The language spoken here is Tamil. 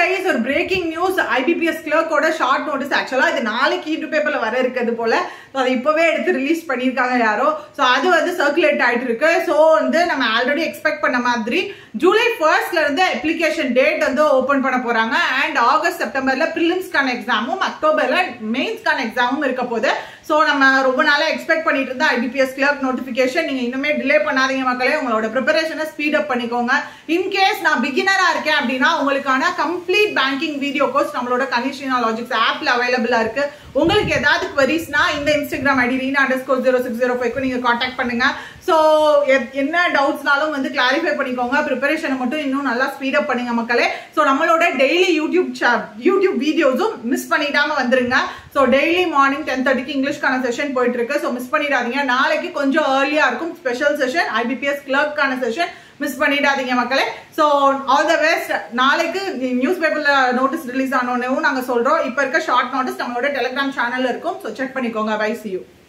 கைஸ் ஒரு பிரேக்கிங் நியூஸ் ஐபிபிஎஸ் கிளர்க்கோட ஷார்ட் நோட்டீஸ் ஆக்சுவலா இது நாளைக்கு ஈட்டு பேப்பர்ல வர இருக்கிறது போல ஸோ அதை இப்பவே எடுத்து ரிலீஸ் பண்ணியிருக்காங்க யாரோ ஸோ அது வந்து சர்க்குலேட் ஆயிட்டு இருக்கு ஸோ வந்து நம்ம ஆல்ரெடி எக்ஸ்பெக்ட் பண்ண மாதிரி ஜூலை ஃபர்ஸ்ட்ல இருந்து அப்ளிகேஷன் டேட் வந்து ஓபன் பண்ண போறாங்க அண்ட் ஆகஸ்ட் செப்டம்பர்ல ப்ரிலிம்ஸ்க்கான எக்ஸாமும் அக்டோபர்ல மெயின்ஸ்க்கான எக்ஸாமும் இருக்க போது ஸோ நம்ம ரொம்ப நாளா எக்ஸ்பெக்ட் பண்ணிட்டு இருந்த ஐபிபிஎஸ் கிளர்க் நோட்டிஃபிகேஷன் நீங்க இன்னுமே டிலே பண்ணாதீங்க மக்களே உங்களோட ப்ரிப்பரேஷனை ஸ்பீட் அப் பண்ணிக்கோங்க இன்கேஸ் நான் பிகினரா இருக்கேன் அப்படின்னா உங்களுக்கான கம்ப்ளீட் பேங்கிங் வீடியோ கோர்ஸ் நம்மளோட கனிஷினா லாஜிக்ஸ் ஆப்ல அவைலபிளா இருக்கு உங்களுக்கு ஏதாவது queries-னா இந்த Instagram ID Reena underscore zero six zero ஃபைவ்க்கு நீங்க காண்டாக்ட் பண்ணுங்க ஸோ என்ன டவுட்ஸ்னாலும் வந்து கிளாரிஃபை பண்ணிக்கோங்க ப்ரிப்பரேஷனை மட்டும் இன்னும் நல்லா ஸ்பீட் அப் பண்ணுங்க மக்களே ஸோ நம்மளோட டெய்லி யூடியூப் யூடியூப் வீடியோஸும் மிஸ் பண்ணிடாம வந்துருங்க ஸோ டெய்லி மார்னிங் டென் தேர்ட்டிக்கு இங்கிலீஷ்க்கான செஷன் போயிட்டு இருக்கு ஸோ மிஸ் பண்ணிடாதீங்க நாளைக்கு கொஞ்சம் ஏர்லியா இருக்கும் ஸ்பெஷல் செஷன் ஐபிபிஎஸ் கிளர்க்கான செஷன் மிஸ் பண்ணிடாதீங்க மக்களே ஸோ ஆல் த பெஸ்ட் நாளைக்கு நியூஸ் பேப்பர்ல நோட்டீஸ் ரிலீஸ் ஆனோன்னு நாங்க சொல்றோம் இப்போ இருக்க ஷார்ட் நோட்டீஸ் நம்மளோட டெலிகிராம் சேனல்ல இருக்கும் ஸோ செக் பண்ணிக்கோங்க பை சி யூ